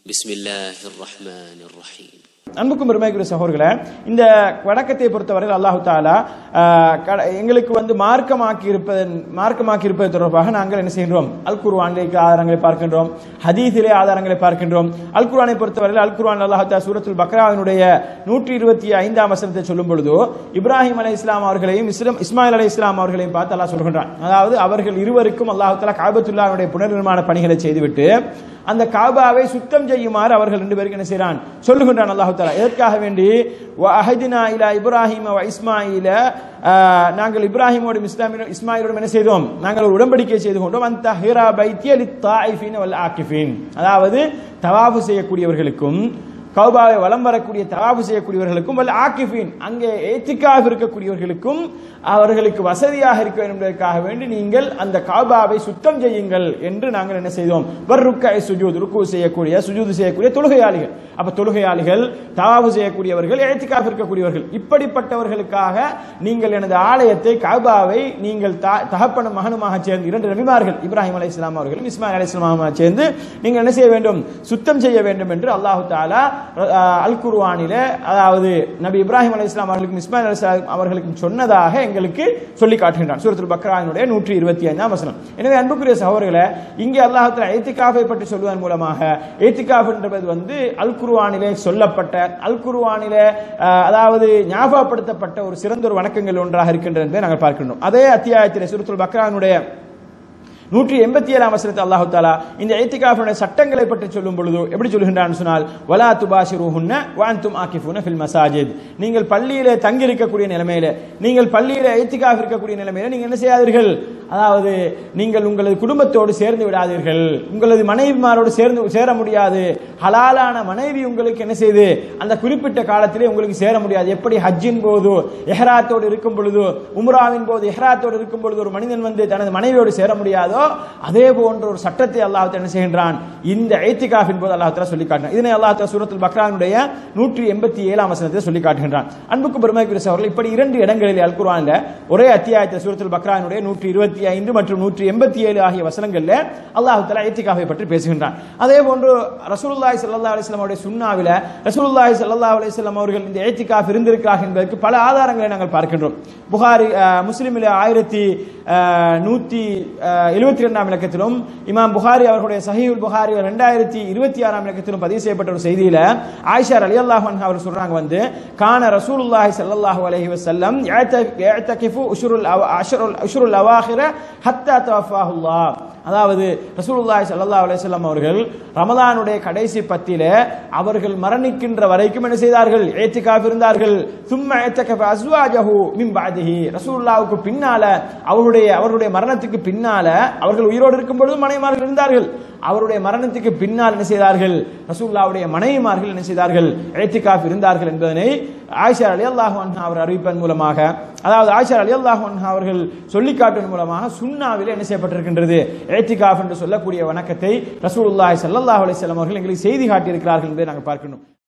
بسم الله الرحمن الرحيم அன்புக்கும் பெருமைக்குரிய சகோதரர்களே இந்த வணக்கத்தை பொறுத்தவரையில் அல்லாஹு தாலா ஆஹ், கட- எங்களுக்கு வந்து மார்க்கமாக்கி இருப்பதன் மார்க்கமாக்கி இருப்பது தொடர்பாக நாங்கள் என்ன செய்கின்றோம் அல் குர்ஆனிலே ஆதாரங்களை பார்க்கின்றோம் ஹதீஸிலே ஆதாரங்களை பார்க்கின்றோம் அல் குர்ஆனை பொறுத்தவரையில் அல் குர்ஆன் அல்லாஹ் தாலா சூரத்துல் பக்ராவினுடைய நூற்றி இருபத்தி ஐந்தாம் வசனத்தை சொல்லும் பொழுது இப்ராஹிம் அலை இஸ்லாம் அவர்களையும் இஸ்லாம் இஸ்மாயில் அலை இஸ்லாம் அவர்களையும் பார்த்து அல்லாஹ் சொல்கின்றான் அதாவது அவர்கள் இருவருக்கும் அல்லாஹ் தாலா காபத்துல்லாவுடைய புனர்நிர்மாண பணிகளை செய்துவிட்டு அந்த காபாவை சுத்தம் செய்யுமாறு அவர்கள் ரெண்டு பேருக்கு என்ன செய்றான் சொல்லுகின்றான் அல்லாஹு தாலா எதற்காக வேண்டி அஹதினா இலா இப்ராஹிம் வ இஸ்மாயில ஆஹ், நாங்கள் இப்ராஹிமோடும் இஸ்லாமியோடும் இஸ்மாயிலோடும் என்ன செய்தோம் நாங்கள் ஒரு உடன்படிக்கை செய்து கொண்டோம் அந்த ஹிரா பைத்திய லித்தாயிஃபின் வல் ஆக்கிஃபின் அதாவது தவாஃபு செய்யக்கூடியவர்களுக்கும் கௌபாவை வலம் வரக்கூடிய தவாஃபு செய்யக்கூடியவர்களுக்கும் வல் ஆக்கிஃபின் அங்கே ஏத்திக்காக இருக்கக்கூடியவர்களுக்கும் அவர்களுக்கு வசதியாக இருக்க வேண்டும் என்பதற்காக வேண்டி நீங்கள் அந்த காபாவை சுத்தம் செய்யுங்கள் என்று நாங்கள் என்ன செய்தோம் வர் ருக்கை சுஜூத் ருக்கு செய்யக்கூடிய சுஜூது செய்யக்கூடிய தொழுகையாளிகள் அப்ப தொழுகையாளிகள் தவாஃபு செய்யக்கூடியவர்கள் ஏத்திக்காக இருக்கக்கூடியவர்கள் இப்படிப்பட்டவர்களுக்காக நீங்கள் எனது ஆலயத்தை காபாவை நீங்கள் த- தகப்பனும் மகனுமாக சேர்ந்து இரண்டு நபிமார்கள் இப்ராஹிம் அலை இஸ்லாம் அவர்களும் இஸ்மாயில் அலை இஸ்லாமாக சேர்ந்து நீங்கள் என்ன செய்ய வேண்டும் சுத்தம் செய்ய வேண்டும் என்று அல்லாஹு தாலா அஹ், அல் குர்ஆனிலே அதாவது நபி இப்ராஹிம் அலை இஸ்லாம் அவர்களுக்கும் இஸ்மாயில் அலை இஸ்லாம் அவர்களுக்கும் சொன்னதாக எங்களுக்கு சொல்லி காட்டுகின்றான் சூரத்துல் பக்ரானுடைய நூற்றி இருபத்தி ஐந்தாம் வசனம் எனவே அன்புக்குரிய சகோதரர்களே இங்கே அல்லாஹ் தாலா ஏத்திகாஃபை பற்றி சொல்வதன் மூலமாக ஏத்திகாஃப் என்பது வந்து அல் குர்ஆனிலே சொல்லப்பட்ட அல் குர்ஆனிலே அஹ், அதாவது ஞாபகப்படுத்தப்பட்ட ஒரு சிறந்த ஒரு வணக்கங்கள் ஒன்றாக இருக்கின்றது என்பதை நாங்கள் பார்க்கின்றோம் அதே அத்தியாயத்தில் சூரத்துல் பக்ரானுடைய நூற்றி எண்பத்தி ஏழாம் வசனத்தை அல்லாஹு தாலா இந்த ஐத்திகாஃபுடைய சட்டங்களை பற்றி சொல்லும் பொழுது எப்படி சொல்கின்றான்னு சொன்னால் வலா துபாஷிருஹுன்ன வான்தும் ஆக்கிஃபுன ஃபில் மசாஜித் நீங்கள் பள்ளியிலே தங்கி இருக்கக்கூடிய நிலைமையில நீங்கள் பள்ளியில ஐத்திகாஃப் இருக்கக்கூடிய நிலைமையில நீங்க என்ன செய்யாதீர்கள் அதாவது நீங்கள் உங்களது குடும்பத்தோடு சேர்ந்து விடாதீர்கள் உங்களது மனைவிமாரோடு சேர்ந்து சேர முடியாது ஹலாலான மனைவி உங்களுக்கு என்ன செய்து அந்த குறிப்பிட்ட காலத்திலே உங்களுக்கு சேர முடியாது எப்படி ஹஜ்ஜின் போது எஹ்ராத்தோடு இருக்கும் பொழுது உம்ராவின் போது எஹ்ராத்தோடு இருக்கும் பொழுது ஒரு மனிதன் வந்து தனது மனைவியோடு சேர முடியாதோ அதே போன்ற ஒரு சட்டத்தை அல்லாஹ் என்ன செய்கின்றான் இந்த ஐத்திகாஃபின் போது அல்லாஹ் சொல்லி காட்டினான் இதனை அல்லாஹ் தஆலா சூரத்துல் பக்ரானுடைய நூற்றி எண்பத்தி ஏழாம் வசனத்தை சொல்லி காட்டுகின்றான் அன்புக்கு பெருமைக்குரிய சகோதரர்கள் இப்படி இரண்டு இடங்களில் அல் குர்ஆன்ல ஒரே அத்தியாயத்தில் சூரத்துல் பக்ரானுடைய நூற்றி இருபத்தி ஐந்து மற்றும் நூற்றி எண்பத்தி ஏழு ஆகிய வசனங்கள்ல அல்லாஹ் தஆலா ஐத்திகாஃபை பற்றி பேசுகின்றான் அதே போன்று ரசூலுல்லாஹி ஸல்லல்லாஹு அலைஹி வஸல்லம் அவருடைய சுன்னாவில ரசூலுல்லாஹி ஸல்லல்லாஹு அலைஹி வஸல்லம் அவர்கள் இந்த ஐத்திகாஃப் இருந்திருக்கிறார்கள் என்பதற்கு பல ஆதாரங்களை நாங்கள் பார்க்கின்றோம் புகாரி அஹ், முஸ்லிமில் ஆயிரத்தி அஹ், நூத்தி அஹ், எழுபத்தி ரெண்டாம் இலக்கத்திலும் இமாம் புகாரி அவர்களுடைய சஹீல் புகாரி ரெண்டாயிரத்தி இருபத்தி ஆறாம் இலக்கத்திலும் பதிவு செய்யப்பட்ட ஒரு செய்தியில ஆயிஷா ரலியல்லாஹு அன்ஹா அவர் சொல்றாங்க வந்து கான ரசூலுல்லாஹி ஸல்லல்லாஹு அலைஹி வஸல்லம் يعتكفوا اشهر الاشهر الاشهر الاواخر حتى توفاه الله அதாவது ரசூலுல்லாஹி ஸல்லல்லாஹு அலைஹி வஸல்லம் அவர்கள் ரமலானுடைய கடைசி பத்திலே அவர்கள் மரணிக்கின்ற வரைக்கும் என்ன செய்தார்கள் ஏத்திகாஃப் இருந்தார்கள் சும்மா ஏத்தகஃப அஸ்வாஜஹு மின் பாதிஹி ரசூலுல்லாஹ்வுக்கு பின்னால அவருடைய அவருடைய மரணத்துக்கு பின்னால அவர்கள் உயிரோடு இருக்கும் பொழுது மனைவிமார்கள் இருந்தார்கள் அவருடைய மரணத்துக்கு பின்னால் என்ன செய்தார்கள் ரசூலுல்லாஹ்வுடைய மனைவிமார்கள் என்ன செய்தார்கள் ஏத்திகாஃப் இருந்தார்கள் என்பதனை ஆயிஷா ரலியல்லாஹு அன்ஹா அவர் அறிவிப்பதன் மூலமாக அதாவது ஆயிஷா ரலியல்லாஹு அன்ஹா அவர்கள் சொல்லி காட்டுவதன் மூலமாக சுன்னாவிலே என்ன செய்யப்பட்டிருக்கின்றது ஏத்திகாஃப் என்று சொல்லக்கூடிய வணக்கத்தை ரசூலுல்லாஹி ஸல்லல்லாஹு அலைஹி வஸல்லம் அவர்கள் எங்களுக்கு செய்தி காட்டியிருக்கிறார்கள் என்பதை நாங்கள் பார்க்கணும்